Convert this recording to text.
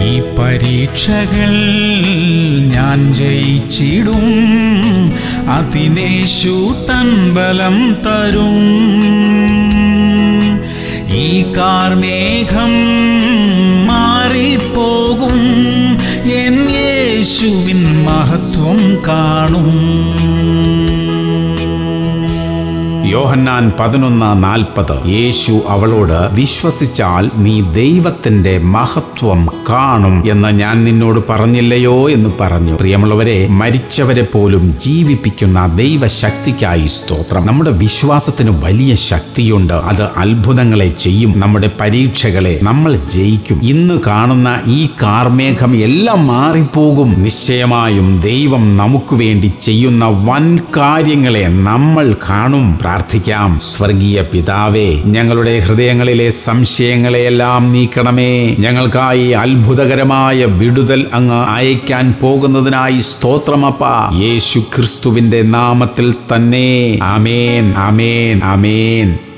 ഈ പരീക്ഷകൾ ഞാൻ ജയിച്ചിടും അതിനേശു തൻ ബലം തരും ഈ കാർമേഘം മാറിപ്പോകും എൻ യേശുവിൻ മഹത്വം കാണും യോഹന്നാൻ പതിനൊന്ന് നാൽപ്പത് യേശു അവളോട് വിശ്വസിച്ചാൽ നീ ദൈവത്തിന്റെ മഹത്വം കാണും എന്ന് ഞാൻ നിന്നോട് പറഞ്ഞില്ലയോ എന്ന് പറഞ്ഞു പ്രിയമുള്ളവരെ മരിച്ചവരെ പോലും ജീവിപ്പിക്കുന്ന ദൈവശക്തിക്കായി സ്തോത്രം നമ്മുടെ വിശ്വാസത്തിന് വലിയ ശക്തിയുണ്ട് അത് അത്ഭുതങ്ങളെ ചെയ്യും നമ്മുടെ പരീക്ഷകളെ നമ്മൾ ജയിക്കും ഇന്ന് കാണുന്ന ഈ കാർമേഘം എല്ലാം മാറിപ്പോകും നിശ്ചയമായും ദൈവം നമുക്ക് വേണ്ടി ചെയ്യുന്ന വൻ കാര്യങ്ങളെ നമ്മൾ കാണും പ്രാർത്ഥിക്കാം സ്വർഗീയ പിതാവേ ഞങ്ങളുടെ ഹൃദയങ്ങളിലെ സംശയങ്ങളെയെല്ലാം നീക്കണമേ ഞങ്ങൾക്കായി അത്ഭുതകരമായ വിടുതൽ അങ്ങ് അയക്കാൻ പോകുന്നതിനായി സ്തോത്രമപ്പ യേശു ക്രിസ്തുവിന്റെ നാമത്തിൽ തന്നെ അമേൻ അമേൻ അമേൻ